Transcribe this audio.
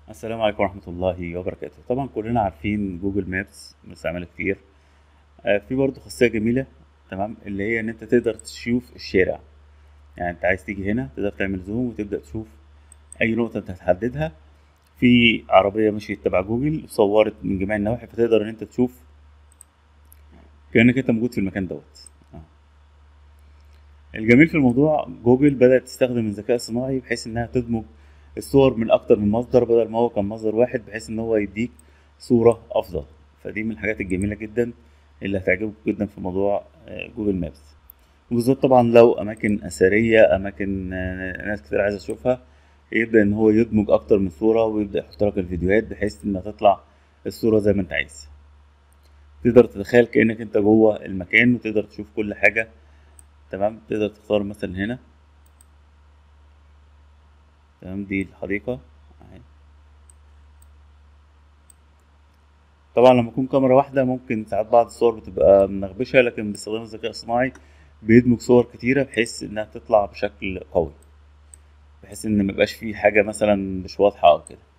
السلام عليكم ورحمة الله وبركاته طبعا كلنا عارفين جوجل مابس بنستعملها كتير آه، في برضه خاصية جميلة تمام اللي هي ان انت تقدر تشوف الشارع يعني انت عايز تيجي هنا تقدر تعمل زوم وتبدأ تشوف اي نقطة انت هتحددها في عربية مشيت تبع جوجل صورت من جميع النواحي فتقدر ان انت تشوف كأنك انت موجود في المكان دوت آه. الجميل في الموضوع جوجل بدأت تستخدم الذكاء الصناعي بحيث انها تدمج الصور من اكتر من مصدر بدل ما هو كان مصدر واحد بحيث ان هو يديك صورة افضل فدي من الحاجات الجميلة جدا اللي هتعجبك جدا في موضوع آه، جوجل مابس وبالذات طبعا لو اماكن اثرية اماكن آه، ناس كتير عايزة تشوفها يبدأ ان هو يدمج اكتر من صورة ويبدأ يحط لك الفيديوهات بحيث انها تطلع الصورة زي ما انت عايز تقدر تتخيل كأنك انت جوه المكان وتقدر تشوف كل حاجة تمام تقدر تختار مثلا هنا تمام دي الحديقة اهي طبعا لما يكون كاميرا واحدة ممكن ساعات بعض الصور بتبقى منغبشة لكن باستخدام الذكاء الصناعي بيدمج صور كتيرة بحيث انها تطلع بشكل قوي بحيث ان ميبقاش فيه حاجة مثلا مش واضحة او كده